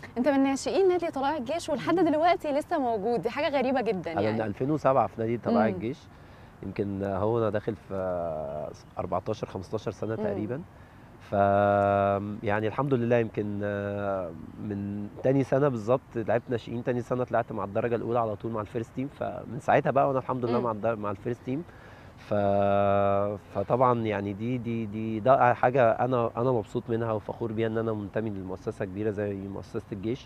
انت من ناشئين نادي طلائع الجيش ولحد دلوقتي لسه موجود دي حاجه غريبه جدا انا من يعني 2007 في نادي طلائع مم. الجيش يمكن هو انا داخل في 14 15 سنه مم. تقريبا ف يعني الحمد لله يمكن آه، من تاني سنه بالظبط لعبت ناشئين تاني سنه طلعت مع الدرجه الاولى على طول مع الفيرست تيم فمن ساعتها بقى وانا الحمد لله مم. مع الدر... مع الفيرست تيم ف... فطبعا يعني دي دي دي ده حاجه انا انا مبسوط منها وفخور بيها ان انا منتمي لمؤسسه كبيره زي مؤسسه الجيش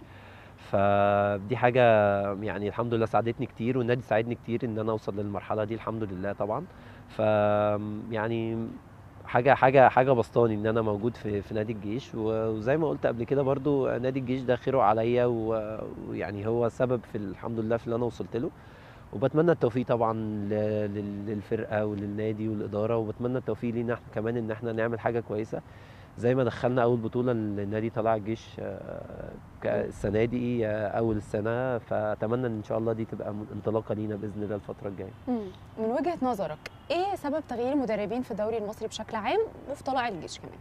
فدي حاجه يعني الحمد لله ساعدتني كتير والنادي ساعدني كتير ان انا اوصل للمرحله دي الحمد لله طبعا ف يعني حاجه حاجه حاجه بسطاني ان انا موجود في في نادي الجيش و- وزي ما قلت قبل كده برضو نادي الجيش ده خيره عليا و- ويعني هو سبب في الحمد لله في اللي انا وصلت له وبتمنى التوفيق طبعا ل- لل- للفرقه وللنادي والاداره وبتمنى التوفيق لينا احنا كمان ان احنا نعمل حاجه كويسه زي ما دخلنا اول بطوله للنادي طلائع الجيش آه، ك- السنه دي آه، اول السنه فاتمنى ان شاء الله دي تبقى م- انطلاقه لينا باذن الله الفتره الجايه مم. من وجهه نظرك ايه سبب تغيير المدربين في الدوري المصري بشكل عام وفي طلائع الجيش كمان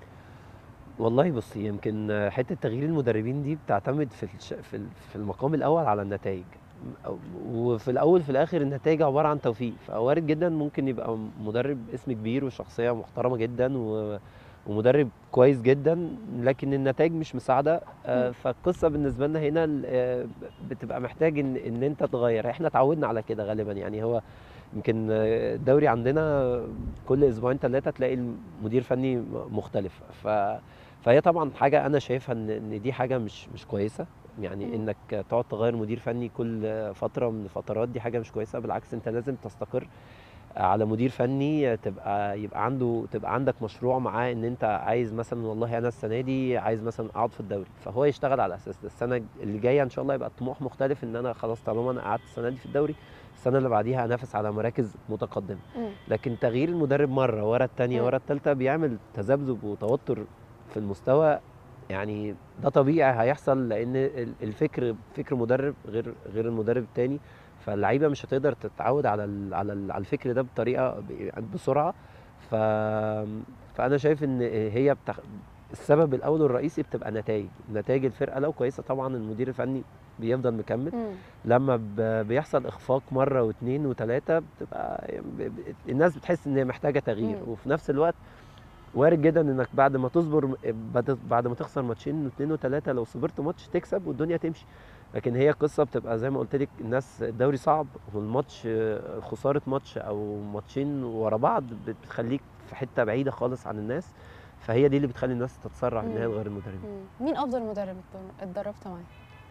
والله بص يمكن آه، حته تغيير المدربين دي بتعتمد في الش... في ال- في المقام الاول على النتائج وفي الاول في الاخر النتائج عباره عن توفيق فوارد جدا ممكن يبقى مدرب اسم كبير وشخصيه محترمه جدا و... ومدرب كويس جدا لكن النتائج مش مساعده آه، مم. فالقصه بالنسبه لنا هنا ال- آه، بتبقى محتاج ان ان انت تغير احنا اتعودنا على كده غالبا يعني هو يمكن آه، الدوري عندنا كل اسبوعين ثلاثه تلاقي المدير فني مختلف ف فهي طبعا حاجه انا شايفها ان ان دي حاجه مش مش كويسه يعني مم. انك تقعد تغير مدير فني كل فتره من الفترات دي حاجه مش كويسه بالعكس انت لازم تستقر على مدير فني تبقى يبقى عنده تبقى عندك مشروع معاه ان انت عايز مثلا والله انا السنه دي عايز مثلا اقعد في الدوري فهو يشتغل على اساس ده السنه اللي جايه ان شاء الله يبقى الطموح مختلف ان انا خلاص طالما انا قعدت السنه دي في الدوري السنه اللي بعديها انافس على مراكز متقدمه مم. لكن تغيير المدرب مره ورا الثانيه مم. ورا الثالثه بيعمل تذبذب وتوتر في المستوى يعني ده طبيعي هيحصل لان ال- الفكر فكر مدرب غير غير المدرب التاني فاللعيبه مش هتقدر تتعود على ال على ال على الفكر ده بطريقه ب- بسرعه ف فانا شايف ان هي بتخ... السبب الاول والرئيسي بتبقى نتائج نتائج الفرقه لو كويسه طبعا المدير الفني بيفضل مكمل مم. لما ب- بيحصل اخفاق مره واثنين وثلاثه بتبقى ب- ب- الناس بتحس ان هي محتاجه تغيير مم. وفي نفس الوقت وارد جدا انك بعد ما تصبر بعد- بعد ما تخسر ماتشين واثنين وثلاثه لو صبرت ماتش تكسب والدنيا تمشي لكن هي قصه بتبقى زي ما قلت لك الناس الدوري صعب والماتش آه، خساره ماتش او ماتشين ورا بعض بتخليك في حته بعيده خالص عن الناس فهي دي اللي بتخلي الناس تتسرع ان هي مم. تغير المدربين مم. مين افضل مدرب اتدر- اتدربت معاه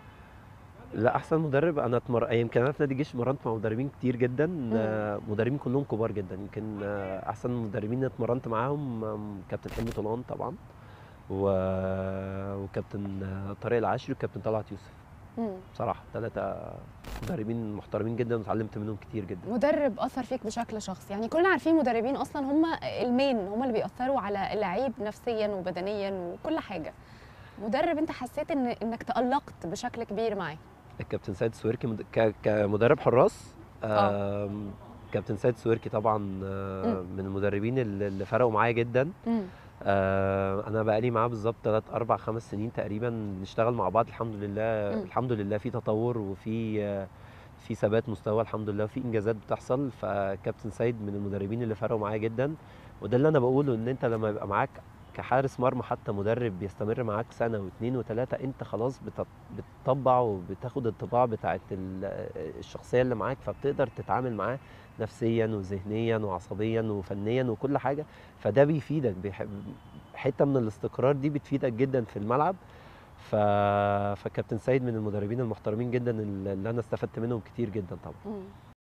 لا احسن مدرب انا اتمر... يمكن انا في نادي الجيش اتمرنت مع مدربين كتير جدا آه، مدربين كلهم كبار جدا يمكن آه، احسن مدربين اللي اتمرنت معاهم آم، كابتن حلمي طولان طبعا و... وكابتن آه، طارق العاشري وكابتن طلعت يوسف مم. بصراحه ثلاثه مدربين محترمين جدا وتعلمت منهم كتير جدا مدرب اثر فيك بشكل شخصي يعني كلنا عارفين مدربين اصلا هم المين هم اللي بيأثروا على اللعيب نفسيا وبدنيا وكل حاجه مدرب انت حسيت ان انك تألقت بشكل كبير معاه الكابتن سيد سويركي مد... ك... كمدرب حراس آه. آم، كابتن سيد سويركي طبعا آه، من المدربين اللي اللي فرقوا معايا جدا مم. آه انا بقالي معاه بالظبط 3 4 5 سنين تقريبا نشتغل مع بعض الحمد لله مم. الحمد لله في تطور وفي آه، في ثبات مستوى الحمد لله وفي انجازات بتحصل فكابتن سيد من المدربين اللي فرقوا معايا جدا وده اللي انا بقوله ان انت لما يبقى معاك كحارس مرمى حتى مدرب بيستمر معاك سنه واثنين وثلاثه انت خلاص بت- بتطبع وبتاخد الطباع بتاعت ال- الشخصيه اللي معاك فبتقدر تتعامل معاه نفسيا وذهنيا وعصبيا وفنيا وكل حاجه فده بيفيدك بيح- حته من الاستقرار دي بتفيدك جدا في الملعب ف... فكابتن سيد من المدربين المحترمين جدا اللي انا استفدت منهم كتير جدا طبعا مم.